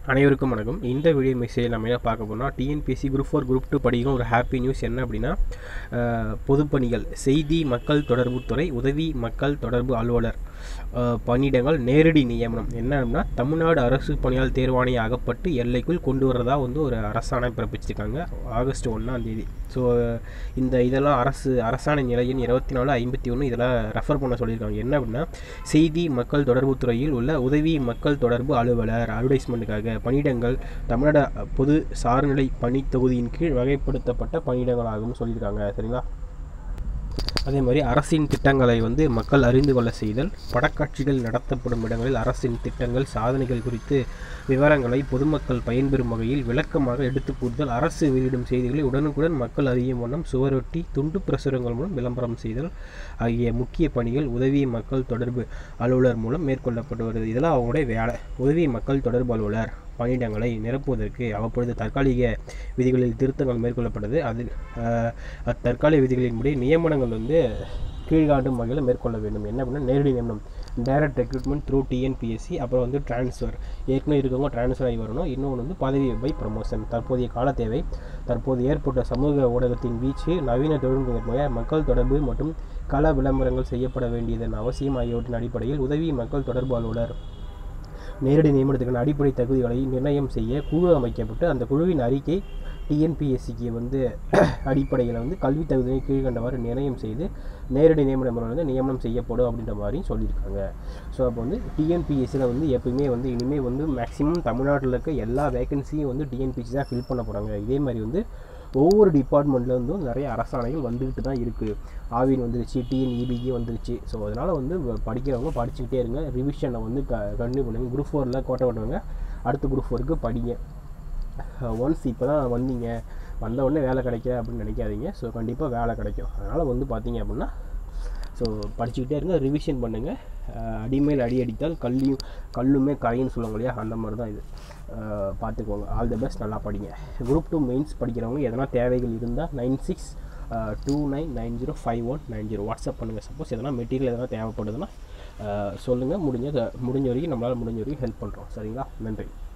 அனைவருக்கும் வணக்கம் இந்த வீடியோ மெசேஜ் நம்ம என்ன பார்க்க போனால் TNPSC group four group two படிக்கும் ஒரு ஹாப்பி நியூஸ் என்ன அப்படின்னா அஹ், பொதுப்பணிகள் செய்தி மக்கள் தொடர்புத்துறை உதவி மக்கள் தொடர்பு அலுவலர் அஹ், பணியிடங்கள் நேரடி நியமனம் என்ன அப்படின்னா தமிழ்நாடு அரசு பணியாளர் தேர்வாணையம் அகப்பட்டு எல்லைக்குள் கொண்டு வரதா வந்து ஒரு அரசாணை பிறப்பிச்சிருக்காங்க ஆகஸ்ட் ஒன்றாம் தேதி ஸோ இந்த இதெல்லாம் அரசு அரசாணை நிலையின் இருபத்தி நாலு ஐம்பத்தி ஒன்று இதெல்லாம் ரெஃபர் பண்ண சொல்லியிருக்காங்க என்ன அப்படின்னா செய்தி மக்கள் தொடர்புத் துறையில் உள்ள உதவி மக்கள் தொடர்பு அலுவலர் அட்வர்டைஸ்மெண்ட்டுக்காக பணியிடங்கள் தமிழ்நாடு பொது சார்நிலை பணித் தொகுதியின் கீழ் வகைப்படுத்தப்பட்ட பணியிடங்களாகவும் சொல்லியிருக்காங்க சரிங்களா அதே மாதிரி அரசின் திட்டங்களை வந்து மக்கள் அறிந்து கொள்ள செய்தல் படக்காட்சிகள் நடத்தப்படும் இடங்களில் அரசின் திட்டங்கள் சாதனைகள் குறித்து விவரங்களை பொதுமக்கள் பயன்பெறும் வகையில் விளக்கமாக எடுத்துக் கூறுதல் அரசு வெளியிடும் செய்திகளை உடனுக்குடன் மக்கள் அறியும் வண்ணம் சுவரொட்டி துண்டு பிரசுரங்கள் மூலம் விளம்பரம் செய்தல் ஆகிய முக்கிய பணிகள் உதவி மக்கள் தொடர்பு அலுவலர் மூலம் மேற்கொள்ளப்பட்டு வருது இதெல்லாம் அவங்களுடைய வேலை உதவி மக்கள் தொடர்பு அலுவலர் பணியிடங்களை நிரப்புவதற்கு அவ்வப்பொழுது தற்காலிக விதிகளில் திருத்தங்கள் மேற்கொள்ளப்பட்டது அது அஹ், அத்தற்காலிக விதிகளின்படி நியமனங்கள் வந்து கீழ்காண்டும் வகையில் மேற்கொள்ள வேண்டும் என்ன அப்படின்னா நேரடி நியமனம் டைரக்ட் ரெக்ரூட்மெண்ட் த்ரூ டிஎன்பிஎஸ்சி அப்புறம் வந்து ட்ரான்ஸ்ஃபர் ஏற்கனவே இருக்கவங்க ட்ரான்ஸ்ஃபர் ஆகி வரணும் இன்னொன்று வந்து பதவி பை ப்ரமோஷன் தற்போதைய கால தேவை தற்போது ஏற்பட்ட சமூக ஊடகத்தின் வீச்சு நவீன தொழில்நுட்ப மக்கள் தொடர்பு மற்றும் கள விளம்பரங்கள் செய்யப்பட வேண்டியதன் அவசியம் ஆகியவற்றின் அடிப்படையில் உதவி மக்கள் தொடர்பு அலுவலர் நேரடி நியமனத்துக்கான அடிப்படை தகுதிகளை நிர்ணயம் செய்ய குழு அமைக்கப்பட்டு அந்த குழுவின் அறிக்கை டிஎன்பிஎஸ்சிக்கு வந்து அடிப்படையில் வந்து கல்வி தகுதியை கீழ்கண்டவாறு நிர்ணயம் செய்து நேரடி நியமனம் வந்து நியமனம் செய்யப்படும் அப்படின்ற மாதிரி சொல்லியிருக்காங்க ஸோ அப்போ வந்து டிஎன்பிஎஸ்சியில் வந்து எப்பயுமே வந்து இனிமேல் வந்து மேக்ஸிமம் தமிழ்நாட்டில் இருக்க எல்லா வேகன்சியும் வந்து டிஎன்பிஎஸ்சி தான் ஃபில் பண்ண போகிறாங்க இதே மாதிரி வந்து ஒவ்வொரு டிபார்ட்மெண்ட்ல இருந்தும் நிறைய அரசாணைகள் வந்துக்கிட்டு தான் இருக்குது ஆவின் வந்துருச்சு டிஎன்இபிக்கு வந்துருச்சு ஸோ அதனால் வந்து வ- படிக்கிறவங்க படிச்சுக்கிட்டே இருங்க ரிவிஷனை வந்து க கண்டினியூ பண்ணுங்க குரூப் ஃபோரில் கோட்டை விட்டுருங்க அடுத்த குரூப் ஃபோருக்கு படிங்க ஒன்ஸ் இப்போ தான் வந்தீங்க வந்த உடனே வேலை கிடைக்கல அப்படின்னு நினைக்காதீங்க ஸோ கண்டிப்பாக வேலை கிடைக்கும் அதனால் வந்து பார்த்தீங்க அப்படின்னா ஸோ படிச்சுக்கிட்டே இருங்க ரிவிஷன் பண்ணுங்கள் அடிமேல் அடி அடித்தால் கல்லியும் கல்லுமே கரைன்னு சொல்லுவாங்க இல்லையா அந்த மாதிரி தான் இது அஹ், பார்த்துக்கோங்க ஆல் தி பெஸ்ட் நல்லா படிங்க குரூப் டூ மெயின்ஸ் படிக்கிறவங்க எதனா தேவைகள் இருந்தால் nine six two nine nine zero five one nine zero WhatsApp பண்ணுங்கள் சப்போஸ் எதனா மெட்டீரியல் எதனா தேவைப்படுதுன்னா சொல்லுங்கள் முடிஞ்ச முடிஞ்ச வரைக்கும் நம்மளால் முடிஞ்ச வரைக்கும் ஹெல்ப் பண்ணுறோம் சரிங்களா நன்றி